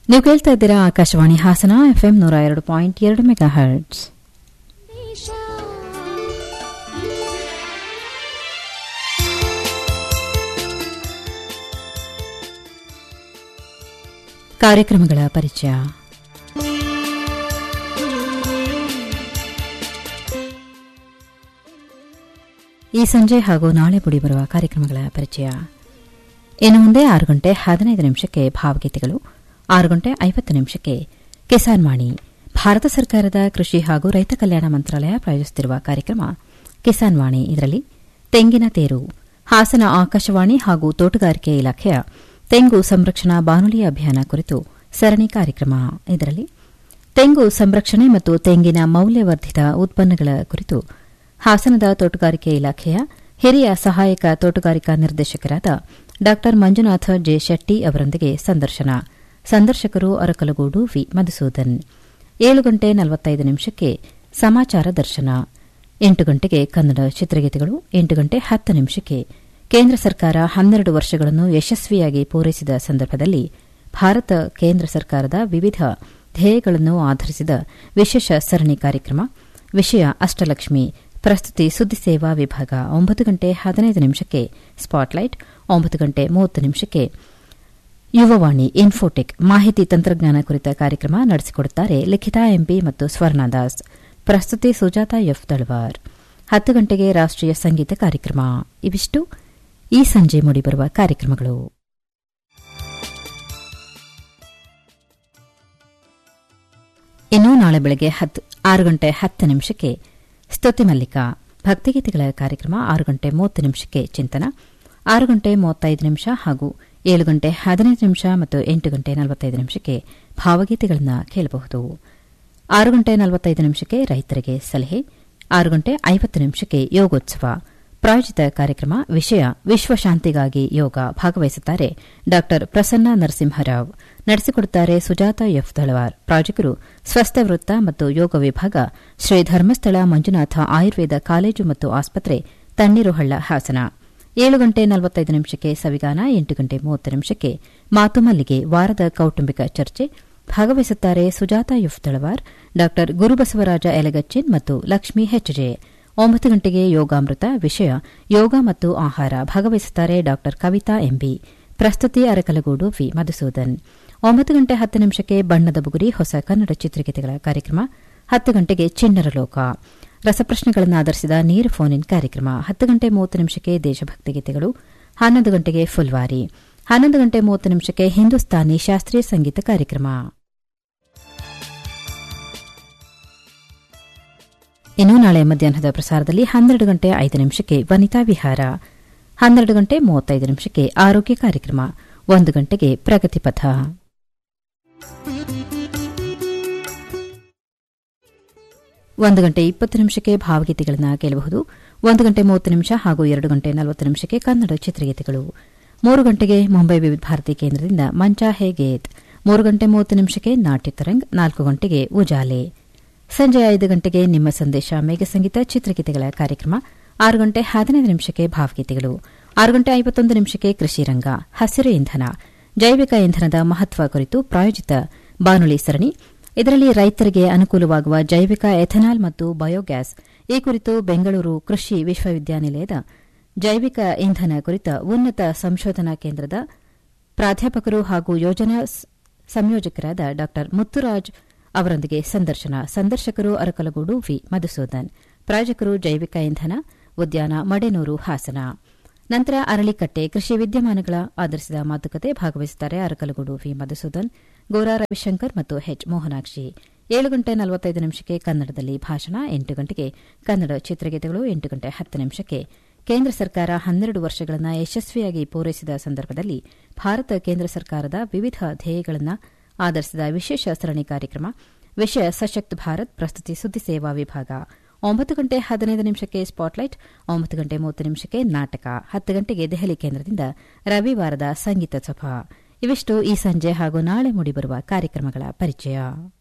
ನೀವು ಕೇಳ್ತಾ ಇದ್ದೀರಾ ಆಕಾಶವಾಣಿ ಹಾಸನ ಎಫ್ಎಂ ನೂರ ಎರಡು ಪಾಯಿಂಟ್ ಎರಡು ಮೆಗಾ ಹರ್ಟ್ಸ್ ಕಾರ್ಯಕ್ರಮಗಳ ಪರಿಚಯ ಈ ಸಂಜೆ ಹಾಗೂ ನಾಳೆ ಬರುವ ಕಾರ್ಯಕ್ರಮಗಳ ಪರಿಚಯ ಇನ್ನು ಮುಂದೆ ಆರು ಗಂಟೆ ಹದಿನೈದು ನಿಮಿಷಕ್ಕೆ ಭಾವಗೀತೆಗಳು ಆರು ಗಂಟೆ ಐವತ್ತು ನಿಮಿಷಕ್ಕೆ ಕಿಸಾನ್ ವಾಣಿ ಭಾರತ ಸರ್ಕಾರದ ಕೃಷಿ ಹಾಗೂ ರೈತ ಕಲ್ಯಾಣ ಮಂತ್ರಾಲಯ ಪ್ರಾಯೋಜಿಸುತ್ತಿರುವ ಕಾರ್ಯಕ್ರಮ ಕಿಸಾನ್ ವಾಣಿ ಇದರಲ್ಲಿ ತೆಂಗಿನ ತೇರು ಹಾಸನ ಆಕಾಶವಾಣಿ ಹಾಗೂ ತೋಟಗಾರಿಕೆ ಇಲಾಖೆಯ ತೆಂಗು ಸಂರಕ್ಷಣಾ ಬಾನುಲಿ ಅಭಿಯಾನ ಕುರಿತು ಸರಣಿ ಕಾರ್ಯಕ್ರಮ ಇದರಲ್ಲಿ ತೆಂಗು ಸಂರಕ್ಷಣೆ ಮತ್ತು ತೆಂಗಿನ ಮೌಲ್ಯವರ್ಧಿತ ಉತ್ಪನ್ನಗಳ ಕುರಿತು ಹಾಸನದ ತೋಟಗಾರಿಕೆ ಇಲಾಖೆಯ ಹಿರಿಯ ಸಹಾಯಕ ತೋಟಗಾರಿಕಾ ನಿರ್ದೇಶಕರಾದ ಡಾ ಮಂಜುನಾಥ ಜೆ ಶೆಟ್ಟಿ ಅವರೊಂದಿಗೆ ಸಂದರ್ಶನ ಸಂದರ್ಶಕರು ಅರಕಲಗೂಡು ವಿ ಮಧುಸೂದನ್ ಏಳು ಗಂಟೆ ನಲವತ್ತೈದು ನಿಮಿಷಕ್ಕೆ ಸಮಾಚಾರ ದರ್ಶನ ಎಂಟು ಗಂಟೆಗೆ ಕನ್ನಡ ಚಿತ್ರಗೀತೆಗಳು ಎಂಟು ಗಂಟೆ ಹತ್ತು ನಿಮಿಷಕ್ಕೆ ಕೇಂದ್ರ ಸರ್ಕಾರ ಹನ್ನೆರಡು ವರ್ಷಗಳನ್ನು ಯಶಸ್ವಿಯಾಗಿ ಪೂರೈಸಿದ ಸಂದರ್ಭದಲ್ಲಿ ಭಾರತ ಕೇಂದ್ರ ಸರ್ಕಾರದ ವಿವಿಧ ಧ್ಯೇಯಗಳನ್ನು ಆಧರಿಸಿದ ವಿಶೇಷ ಸರಣಿ ಕಾರ್ಯಕ್ರಮ ವಿಷಯ ಅಷ್ಟಲಕ್ಷ್ಮಿ ಪ್ರಸ್ತುತಿ ಸುದ್ದಿ ಸೇವಾ ವಿಭಾಗ ಒಂಬತ್ತು ಗಂಟೆ ಹದಿನೈದು ನಿಮಿಷಕ್ಕೆ ಸ್ಪಾಟ್ಲೈಟ್ ಒಂಬತ್ತು ಗಂಟೆ ಮೂವತ್ತು ನಿಮಿಷಕ್ಕೆ ಯುವವಾಣಿ ಇನ್ಫೋಟೆಕ್ ಮಾಹಿತಿ ತಂತ್ರಜ್ಞಾನ ಕುರಿತ ಕಾರ್ಯಕ್ರಮ ನಡೆಸಿಕೊಡುತ್ತಾರೆ ಲಿಖಿತಾ ಎಂಪಿ ಮತ್ತು ಸ್ವರ್ಣದಾಸ್ ಪ್ರಸ್ತುತಿ ಸುಜಾತ ಎಫ್ ತಳವಾರ್ ಹತ್ತು ಗಂಟೆಗೆ ರಾಷ್ಟೀಯ ಸಂಗೀತ ಕಾರ್ಯಕ್ರಮ ಇವಿಷ್ಟು ಈ ಸಂಜೆ ಮೂಡಿಬರುವ ಕಾರ್ಯಕ್ರಮಗಳು ಇನ್ನು ನಾಳೆ ಬೆಳಗ್ಗೆ ಆರು ಗಂಟೆ ಹತ್ತು ನಿಮಿಷಕ್ಕೆ ಸ್ತುತಿ ಮಲ್ಲಿಕಾ ಭಕ್ತಿಗೀತೆಗಳ ಕಾರ್ಯಕ್ರಮ ಆರು ಗಂಟೆ ಮೂವತ್ತು ನಿಮಿಷಕ್ಕೆ ಚಿಂತನ ಆರು ಗಂಟೆ ಮೂವತ್ತೈದು ನಿಮಿಷ ಹಾಗೂ ಏಳು ಗಂಟೆ ಹದಿನೈದು ನಿಮಿಷ ಮತ್ತು ಎಂಟು ಗಂಟೆ ನಲವತ್ತೈದು ನಿಮಿಷಕ್ಕೆ ಭಾವಗೀತೆಗಳನ್ನು ಕೇಳಬಹುದು ಆರು ಗಂಟೆ ನಲವತ್ತೈದು ನಿಮಿಷಕ್ಕೆ ರೈತರಿಗೆ ಸಲಹೆ ಆರು ಗಂಟೆ ಐವತ್ತು ನಿಮಿಷಕ್ಕೆ ಯೋಗೋತ್ಸವ ಪ್ರಾಯೋಜಿತ ಕಾರ್ಯಕ್ರಮ ವಿಷಯ ವಿಶ್ವಶಾಂತಿಗಾಗಿ ಯೋಗ ಭಾಗವಹಿಸುತ್ತಾರೆ ಡಾ ಪ್ರಸನ್ನ ನರಸಿಂಹರಾವ್ ನಡೆಸಿಕೊಡುತ್ತಾರೆ ಸುಜಾತ ಎಫ್ ದಳವಾರ್ ಪ್ರಾಯೋಜಕರು ಸ್ವಸ್ಥ ವೃತ್ತ ಮತ್ತು ಯೋಗ ವಿಭಾಗ ಶ್ರೀ ಧರ್ಮಸ್ಥಳ ಮಂಜುನಾಥ ಆಯುರ್ವೇದ ಕಾಲೇಜು ಮತ್ತು ಆಸ್ಪತ್ರೆ ತಣ್ಣೀರುಹಳ್ಳ ಹಾಸನ ಏಳು ಗಂಟೆ ನಲವತ್ತೈದು ನಿಮಿಷಕ್ಕೆ ಸವಿಗಾನ ಎಂಟು ಗಂಟೆ ಮೂವತ್ತು ನಿಮಿಷಕ್ಕೆ ಮಾತು ಮಲ್ಲಿಗೆ ವಾರದ ಕೌಟುಂಬಿಕ ಚರ್ಚೆ ಭಾಗವಹಿಸುತ್ತಾರೆ ಸುಜಾತ ಎಫ್ ದಳವಾರ್ ಡಾ ಗುರುಬಸವರಾಜ ಎಲೆಗಚ್ಚಿನ್ ಮತ್ತು ಲಕ್ಷ್ಮೀ ಹೆಚ್ಜೆ ಒಂಬತ್ತು ಗಂಟೆಗೆ ಯೋಗಾಮೃತ ವಿಷಯ ಯೋಗ ಮತ್ತು ಆಹಾರ ಭಾಗವಹಿಸುತ್ತಾರೆ ಡಾ ಕವಿತಾ ಎಂಬಿ ಪ್ರಸ್ತುತಿ ಅರಕಲಗೂಡು ವಿ ಮಧುಸೂದನ್ ಒಂಬತ್ತು ಗಂಟೆ ಹತ್ತು ನಿಮಿಷಕ್ಕೆ ಬಣ್ಣದ ಬುಗುರಿ ಹೊಸ ಕನ್ನಡ ಚಿತ್ರಗೀತೆಗಳ ಕಾರ್ಯಕ್ರಮ ಹತ್ತು ಗಂಟೆಗೆ ಚಿಣ್ಣರ ಲೋಕ ರಸಪ್ರಶ್ನೆಗಳನ್ನು ಆಧರಿಸಿದ ನೇರ ಫೋನ್ ಇನ್ ಕಾರ್ಯಕ್ರಮ ಹತ್ತು ಗಂಟೆ ಮೂವತ್ತು ನಿಮಿಷಕ್ಕೆ ದೇಶಭಕ್ತಿ ಗೀತೆಗಳು ಹನ್ನೊಂದು ಗಂಟೆಗೆ ಫುಲ್ವಾರಿ ಹನ್ನೊಂದು ಗಂಟೆ ಮೂವತ್ತು ನಿಮಿಷಕ್ಕೆ ಹಿಂದೂಸ್ತಾನಿ ಶಾಸ್ತ್ರೀಯ ಸಂಗೀತ ಕಾರ್ಯಕ್ರಮ ಇನ್ನು ನಾಳೆ ಮಧ್ಯಾಹ್ನದ ಪ್ರಸಾರದಲ್ಲಿ ಹನ್ನೆರಡು ಗಂಟೆ ಐದು ನಿಮಿಷಕ್ಕೆ ವನಿತಾ ವಿಹಾರ ಹನ್ನೆರಡು ಗಂಟೆ ಮೂವತ್ತೈದು ನಿಮಿಷಕ್ಕೆ ಆರೋಗ್ಯ ಕಾರ್ಯಕ್ರಮ ಒಂದು ಗಂಟೆಗೆ ಪ್ರಗತಿಪಥ ಒಂದು ಗಂಟೆ ಇಪ್ಪತ್ತು ನಿಮಿಷಕ್ಕೆ ಭಾವಗೀತೆಗಳನ್ನು ಕೇಳಬಹುದು ಒಂದು ಗಂಟೆ ಮೂವತ್ತು ನಿಮಿಷ ಹಾಗೂ ಎರಡು ಗಂಟೆ ನಲವತ್ತು ನಿಮಿಷಕ್ಕೆ ಕನ್ನಡ ಚಿತ್ರಗೀತೆಗಳು ಮೂರು ಗಂಟೆಗೆ ಮುಂಬೈ ವಿವಿಧ ಭಾರತಿ ಕೇಂದ್ರದಿಂದ ಮಂಚ ಹೇ ಗೇತ್ ಮೂರು ಗಂಟೆ ಮೂವತ್ತು ನಿಮಿಷಕ್ಕೆ ನಾಟ್ಯ ತರಂಗ್ ನಾಲ್ಕು ಗಂಟೆಗೆ ಉಜಾಲೆ ಸಂಜೆ ಐದು ಗಂಟೆಗೆ ನಿಮ್ಮ ಸಂದೇಶ ಮೇಘ ಸಂಗೀತ ಚಿತ್ರಗೀತೆಗಳ ಕಾರ್ಯಕ್ರಮ ಆರು ಗಂಟೆ ಹದಿನೈದು ನಿಮಿಷಕ್ಕೆ ಭಾವಗೀತೆಗಳು ಆರು ಗಂಟೆ ಐವತ್ತೊಂದು ನಿಮಿಷಕ್ಕೆ ಕೃಷಿ ರಂಗ ಹಸಿರು ಇಂಧನ ಜೈವಿಕ ಇಂಧನದ ಮಹತ್ವ ಕುರಿತು ಪ್ರಾಯೋಜಿತ ಬಾನುಲಿ ಸರಣಿ ಇದರಲ್ಲಿ ರೈತರಿಗೆ ಅನುಕೂಲವಾಗುವ ಜೈವಿಕ ಎಥೆನಾಲ್ ಮತ್ತು ಬಯೋಗ್ಯಾಸ್ ಈ ಕುರಿತು ಬೆಂಗಳೂರು ಕೃಷಿ ವಿಶ್ವವಿದ್ಯಾನಿಲಯದ ಜೈವಿಕ ಇಂಧನ ಕುರಿತ ಉನ್ನತ ಸಂಶೋಧನಾ ಕೇಂದ್ರದ ಪ್ರಾಧ್ಯಾಪಕರು ಹಾಗೂ ಯೋಜನಾ ಸಂಯೋಜಕರಾದ ಡಾ ಮುತ್ತುರಾಜ್ ಅವರೊಂದಿಗೆ ಸಂದರ್ಶನ ಸಂದರ್ಶಕರು ಅರಕಲಗೂಡು ವಿ ಮಧುಸೂದನ್ ಪ್ರಾಯೋಜಕರು ಜೈವಿಕ ಇಂಧನ ಉದ್ಯಾನ ಮಡೆನೂರು ಹಾಸನ ನಂತರ ಅರಳಿಕಟ್ಟೆ ಕೃಷಿ ವಿದ್ಯಮಾನಗಳ ಆಧರಿಸಿದ ಮಾತುಕತೆ ಭಾಗವಹಿಸುತ್ತಾರೆ ಅರಕಲಗೂಡು ವಿ ಮಧುಸೂದನ್ ಗೋರಾ ರವಿಶಂಕರ್ ಮತ್ತು ಎಚ್ ಮೋಹನಾಕ್ಷಿ ಏಳು ಗಂಟೆ ನಲವತ್ತೈದು ನಿಮಿಷಕ್ಕೆ ಕನ್ನಡದಲ್ಲಿ ಭಾಷಣ ಎಂಟು ಗಂಟೆಗೆ ಕನ್ನಡ ಚಿತ್ರಗೀತೆಗಳು ಎಂಟು ಗಂಟೆ ಹತ್ತು ನಿಮಿಷಕ್ಕೆ ಕೇಂದ್ರ ಸರ್ಕಾರ ಹನ್ನೆರಡು ವರ್ಷಗಳನ್ನು ಯಶಸ್ವಿಯಾಗಿ ಪೂರೈಸಿದ ಸಂದರ್ಭದಲ್ಲಿ ಭಾರತ ಕೇಂದ್ರ ಸರ್ಕಾರದ ವಿವಿಧ ಧ್ಯೇಯಗಳನ್ನು ಆಧರಿಸಿದ ವಿಶೇಷ ಸರಣಿ ಕಾರ್ಯಕ್ರಮ ವಿಷಯ ಸಶಕ್ತ ಭಾರತ್ ಪ್ರಸ್ತುತಿ ಸುದ್ದಿ ಸೇವಾ ವಿಭಾಗ ಒಂಬತ್ತು ಗಂಟೆ ಹದಿನೈದು ನಿಮಿಷಕ್ಕೆ ಸ್ಪಾಟ್ಲೈಟ್ ಒಂಬತ್ತು ಗಂಟೆ ಮೂವತ್ತು ನಿಮಿಷಕ್ಕೆ ನಾಟಕ ಹತ್ತು ಗಂಟೆಗೆ ದೆಹಲಿ ಕೇಂದ್ರದಿಂದ ರವಿವಾರದ ಸಂಗೀತ ಸಭಾ ಇವಿಷ್ಟು ಈ ಸಂಜೆ ಹಾಗೂ ನಾಳೆ ಮೂಡಿಬರುವ ಕಾರ್ಯಕ್ರಮಗಳ ಪರಿಚಯ